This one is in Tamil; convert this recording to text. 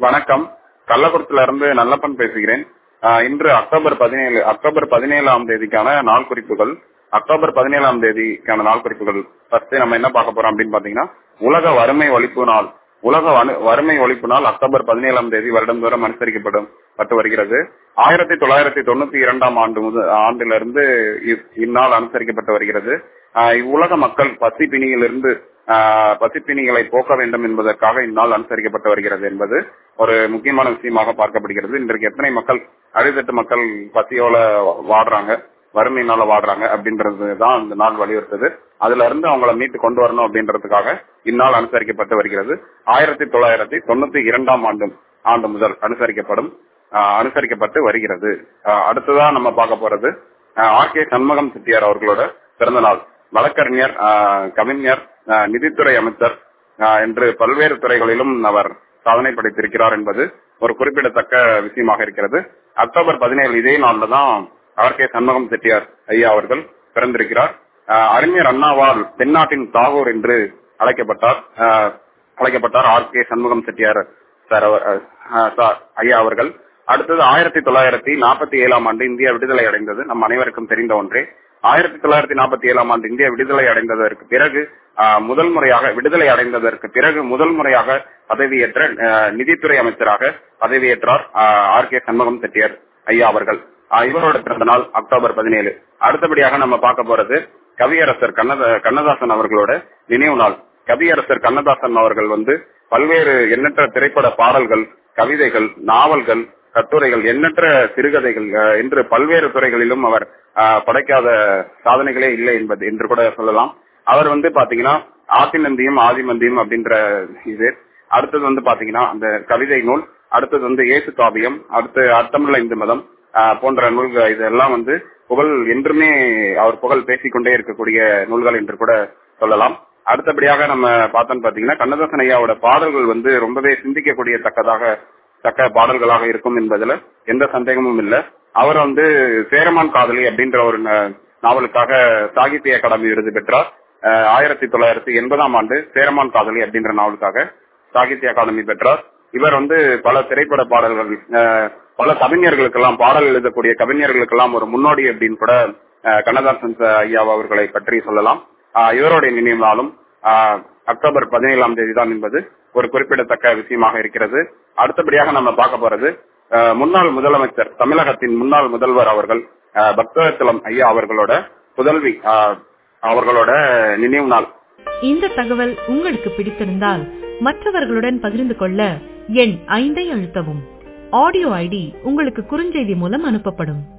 வணக்கம் கள்ளக்குறிச்சில இருந்து நல்லப்பன் பேசுகிறேன் ஆஹ் இன்று அக்டோபர் பதினேழு அக்டோபர் பதினேழாம் தேதிக்கான நாள் குறிப்புகள் அக்டோபர் பதினேழாம் தேதிக்கான நாள் குறிப்புகள் ஃபர்ஸ்ட் நம்ம என்ன பார்க்க போறோம் அப்படின்னு பாத்தீங்கன்னா உலக வறுமை ஒழிப்பு நாள் உலக வனு- வறுமை ஒழிப்பு நாள் அக்டோபர் பதினேழாம் தேதி வருடந்தோறும் அனுசரிக்கப்படும் பட்டு வருகிறது ஆயிரத்தி தொள்ளாயிரத்தி தொண்ணூத்தி இரண்டாம் ஆண்டு முதல் ஆண்டிலிருந்து இ- இந்நாள் அனுசரிக்கப்பட்டு வருகிறது ஆஹ் இவ்வுலக மக்கள் பசி பிணியிலிருந்து ஆஹ் பசிப்பிணிகளை போக்க வேண்டும் என்பதற்காக இந்நாள் அனுசரிக்கப்பட்டு வருகிறது என்பது ஒரு முக்கியமான விஷயமாக பார்க்கப்படுகிறது இன்றைக்கு எத்தனை மக்கள் அடித்தட்டு மக்கள் பசியோல வாடுறாங்க வறுமையினால வாடுறாங்க அப்படின்றது தான் இந்த நாள் வலியுறுத்துது அதுல இருந்து அவங்கள மீட்டு கொண்டு வரணும் அப்படின்றதுக்காக இந்நாள் அனுசரிக்கப்பட்டு வருகிறது ஆயிரத்தி தொள்ளாயிரத்தி தொண்ணூத்தி இரண்டாம் ஆண்டு ஆண்டு முதல் அனுசரிக்கப்படும் ஆஹ் அனுசரிக்கப்பட்டு வருகிறது ஆஹ் அடுத்ததா நம்ம பார்க்க போறது ஆர் கே சண்முகம் செட்டியார் அவர்களோட பிறந்த நாள் வழக்கறிஞர் ஆஹ் கவிஞர் ஆஹ் நிதித்துறை அமைச்சர் ஆஹ் என்று பல்வேறு துறைகளிலும் அவர் சாதனை படைத்திருக்கிறார் என்பது ஒரு குறிப்பிடத்தக்க விஷயமாக இருக்கிறது அக்டோபர் பதினேழு இதே நாள்ல தான் ஆர் கே சண்முகம் செட்டியார் ஐயா அவர்கள் பிறந்திருக்கிறார் ஆஹ் அறிஞர் அண்ணாவால் தென்னாட்டின் தாகூர் என்று அழைக்கப்பட்டார் ஆஹ் அழைக்கப்பட்டார் R K Shanmugam Chettiar sir அவர் ஆஹ் சார் ஐயா அவர்கள் அடுத்தது ஆயிரத்தி தொள்ளாயிரத்தி நாற்பத்தி ஏழாம் ஆண்டு இந்தியா விடுதலை அடைந்தது நம் அனைவருக்கும் தெரிந்த ஒன்றே ஆயிரத்தி தொள்ளாயிரத்தி நாற்பத்தி ஏழாம் ஆண்டு இந்தியா விடுதலை அடைந்ததற்கு பிறகு ஆஹ், முதல் முறையாக விடுதலை அடைந்ததற்கு பிறகு முதல் முறையாக பதவியேற்ற ஆஹ், நிதித்துறை அமைச்சராக பதவியேற்றார் ஆர் கே சண்முகம் செட்டியார் ஐயா அவர்கள் ஆஹ், இவரோட பிறந்த நாள் அக்டோபர் பதினேழு அடுத்தபடியாக நம்ம பார்க்க போறது கவியரசர் கண்ணத கண்ணதாசன் அவர்களோட நினைவு நாள் கவியரசர் கண்ணதாசன் அவர்கள் வந்து பல்வேறு எண்ணற்ற திரைப்பட பாடல்கள் கவிதைகள் நாவல்கள் கட்டுரைகள் எண்ணற்ற சிறுகதைகள் அஹ், என்று பல்வேறு துறைகளிலும் அவர் அஹ், படைக்காத சாதனைகளே இல்லை என்பது என்று கூட சொல்லலாம் அவர் வந்து பாத்தீங்கன்னா ஆத்தினந்தியும் ஆதிமந்தியும் அப்படின்ற இது அடுத்தது வந்து பாத்தீங்கன்னா அந்த கவிதை நூல் அடுத்தது வந்து இயேசு காவியம் அடுத்து அர்த்தமுள்ள இந்து மதம் ஆஹ் போன்ற நூல்கள் இதெல்லாம் வந்து புகழ் என்றுமே அவர் புகழ் பேசிக்கொண்டே இருக்கக்கூடிய நூல்கள் என்று கூட சொல்லலாம் அடுத்தபடியாக நம்ம பார்த்தோம்னு பாத்தீங்கன்னா கண்ணதாசன் ஐயாவோட பாடல்கள் வந்து ரொம்பவே சிந்திக்கக்கூடிய தக்கதாக தக்க பாடல்களாக இருக்கும் என்பதுல எந்த சந்தேகமும் இல்ல அவர் வந்து சேரமான் காதலி அப்படின்ற ஒரு ந- நாவலுக்காக சாகித்ய அகாடமி விருது பெற்றார் ஆஹ் ஆயிரத்தி தொள்ளாயிரத்தி எண்பதாம் ஆண்டு சேரமான் காதலி அப்படின்ற நாவலுக்காக சாகித்ய அகாடமி பெற்றார் இவர் வந்து பல திரைப்பட பாடல்கள் அஹ், பல கவிஞர்களுக்கெல்லாம் பாடல் எழுதக்கூடிய கவிஞர்களுக்கெல்லாம் ஒரு முன்னோடி அப்படின்னு கூட அஹ், கண்ணதாசன் ச- ஐயா அவர்களை பற்றி சொல்லலாம் அஹ், இவருடைய நினைவு நாளும் அஹ், அக்டோபர் பதினேழாம் தேதி தான் என்பது ஒரு குறிப்பிடத்தக்க விஷயமாக இருக்கிறது அடுத்தபடியாக நம்ம பார்க்க போறது அஹ், முன்னாள் முதலமைச்சர் தமிழகத்தின் முன்னாள் முதல்வர் அவர்கள் அஹ், பக்தவச்சலம் ஐயா அவர்களோட புதல்வி அஹ், அவர்களோட நினைவு நாள் இந்த தகவல் உங்களுக்கு பிடித்திருந்தால் மற்றவர்களுடன் பகிர்ந்து கொள்ள எண் ஐந்தை அழுத்தவும் ஆடியோ ஐடி உங்களுக்கு குறுஞ்செய்தி மூலம் அனுப்பப்படும்